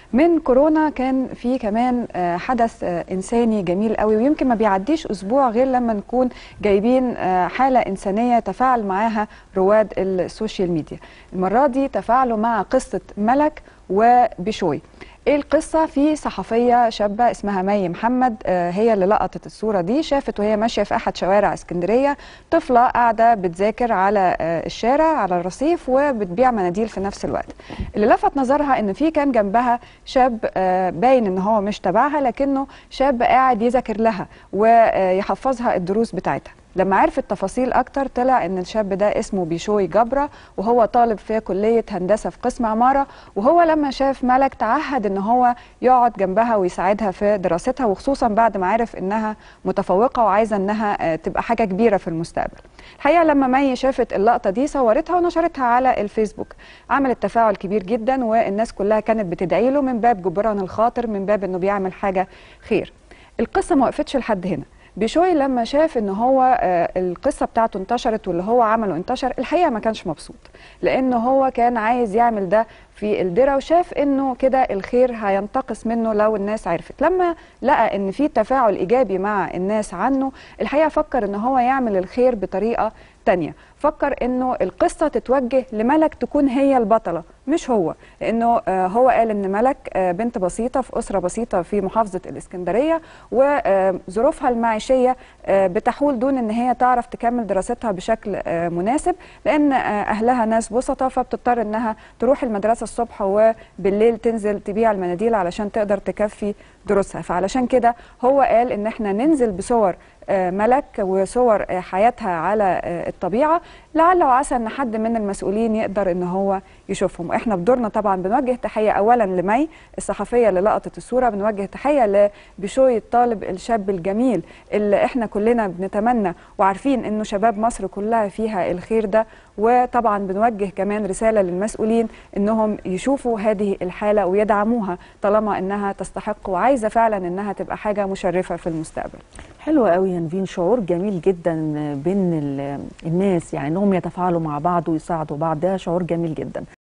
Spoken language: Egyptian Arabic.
من كورونا كان في كمان آه، حدث آه، انساني جميل قوي ويمكن ما بيعديش اسبوع غير لما نكون جايبين آه، حاله انسانيه تفاعل معاها رواد السوشيال ميديا المره دي تفاعلوا مع قصه ملك وبشوي ايه القصه في صحفيه شابه اسمها مي محمد آه، هي اللي لقطت الصوره دي شافت وهي ماشيه في احد شوارع اسكندريه طفله قاعده بتذاكر على آه، الشارع على الرصيف وبتبيع مناديل في نفس الوقت اللي لفت نظرها ان في كان جنبها شاب آه، باين ان هو مش تبعها لكنه شاب قاعد يذاكر لها ويحفظها الدروس بتاعتها لما عرفت تفاصيل اكتر طلع ان الشاب ده اسمه بيشوي جبره وهو طالب في كليه هندسه في قسم عماره وهو لما شاف ملك تعهد ان هو يقعد جنبها ويساعدها في دراستها وخصوصا بعد ما عرف انها متفوقه وعايزه انها آه، تبقى حاجه كبيره في المستقبل الحقيقه لما مي شافت اللقطه دي صورتها ونشرتها على الفيسبوك عملت تفاعل كبير جدا والناس كلها كانت بتدعي له من باب جبران الخاطر من باب انه بيعمل حاجه خير القصه ما وقفتش لحد هنا بشوي لما شاف ان هو آه، القصه بتاعته انتشرت واللي هو عمله انتشر الحقيقه ما كانش مبسوط لانه هو كان عايز يعمل ده في الدره وشاف انه كده الخير هينتقص منه لو الناس عرفت لما لقى ان في تفاعل ايجابي مع الناس عنه الحقيقه فكر ان هو يعمل الخير بطريقه تانية فكر انه القصه تتوجه لملك تكون هي البطله مش هو لانه آه، هو قال ان ملك آه، بنت بسيطه في اسره بسيطه في محافظه الاسكندريه وظروفها المعيشيه آه، بتحول دون ان هي تعرف تكمل دراستها بشكل آه، مناسب لان آه، اهلها ناس بسطه فبتضطر انها تروح المدرسه الصبح وبالليل تنزل تبيع المناديل علشان تقدر تكفي دروسها فعلشان كده هو قال ان احنا ننزل بصور آه، ملك وصور آه، حياتها على آه، الطبيعه لعل وعسى ان حد من المسؤولين يقدر ان هو يشوفهم واحنا بدورنا طبعا بنوجه تحيه اولا لمي الصحفيه اللي لقطت الصوره بنوجه تحيه لبشوي الطالب الشاب الجميل اللي احنا كلنا بنتمنى وعارفين انه شباب مصر كلها فيها الخير ده وطبعا بنوجه كمان رساله للمسؤولين انهم يشوفوا هذه الحاله ويدعموها طالما انها تستحق وعايزه فعلا انها تبقى حاجه مشرفه في المستقبل حلو قوي يا نفين شعور جميل جدا بين ال- الناس يعني انهم يتفاعلوا مع بعض ويساعدوا بعض ده شعور جميل جدا